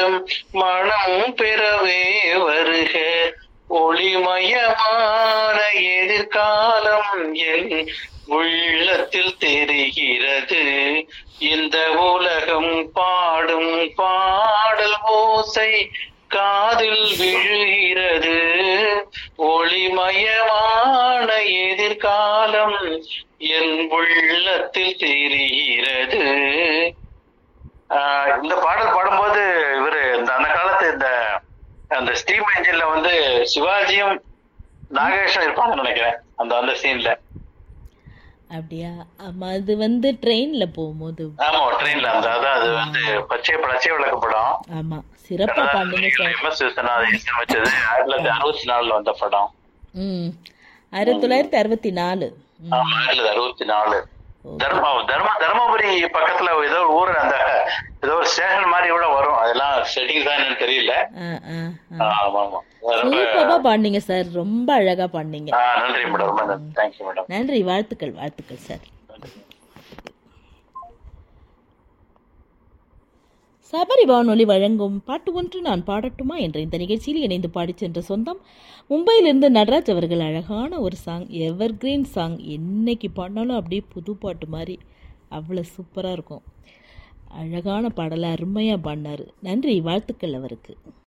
மீண்டும் மனம் பெறவே வருக ஒளிமயமான எதிர்காலம் என் உள்ளத்தில் தெரிகிறது இந்த உலகம் பாடும் பாடல் ஓசை காதில் விழுகிறது ஒளிமயமான எதிர்காலம் என் உள்ளத்தில் தெரிகிறது ஆஹ் இந்த பாடல் பாடும்போது இவரு இந்த அந்த காலத்து இந்த அந்த ஸ்டீம் என்ஜின்ல வந்து சிவாஜியும் நாகேஷும் இருப்பாங்கன்னு நினைக்கிறேன் அந்த அந்த சீன்ல அப்படியா ஆமா அது வந்து ட்ரெயின்ல போகும்போது ஆமா ட்ரெயின்ல அந்த அதான் அது வந்து பச்சை பச்சை விளக்கு படம் ஆமா சிறப்பா பாடுங்க சார் எம் எஸ் விஸ்வநாதன் இசையமைச்சது ஆயிரத்தி தொள்ளாயிரத்தி அறுபத்தி நாலுல வந்த படம் ம் ஆயிரத்தி தொள்ளாயிரத்தி அறுபத்தி நாலு ம். ஆமா ஆயிரத்தி தொள்ளாயிரத்தி அறுபத்தி நாலு தர்ம தர்ம தர்மபுரி பக்கத்துல ஏதோ ஒரு ஊர் அந்த ஏதோ ஒரு ஸ்டேஷன் மாதிரி கூட வரும் அதெல்லாம் செட்டிங் தான் என்னன்னு தெரியல ஆ ஆ ஆ, ஆமா ஆமா ரொம்ப சூப்பரா பாடினீங்க சார் ரொம்ப அழகா பாடினீங்க ஆ, நன்றி மேடம் ரொம்ப நன்றி தேங்க்யூ மேடம் நன்றி வாழ்த்துக்கள் வாழ்த்துக்கள் சார் சபரி வானொலி வழங்கும் பாட்டு ஒன்று நான் பாடட்டுமா என்ற இந்த நிகழ்ச்சியில் இணைந்து பாடிச் சென்ற சொந்தம் மும்பையிலிருந்து நடராஜ் அவர்கள் அழகான ஒரு சாங் எவர் கிரீன் சாங் என்னைக்கு பாடினாலும் அப்படியே புது பாட்டு மாதிரி அவ்வளோ சூப்பராக இருக்கும் அழகான பாடலை அருமையாக பாடினார் நன்றி வாழ்த்துக்கள் அவருக்கு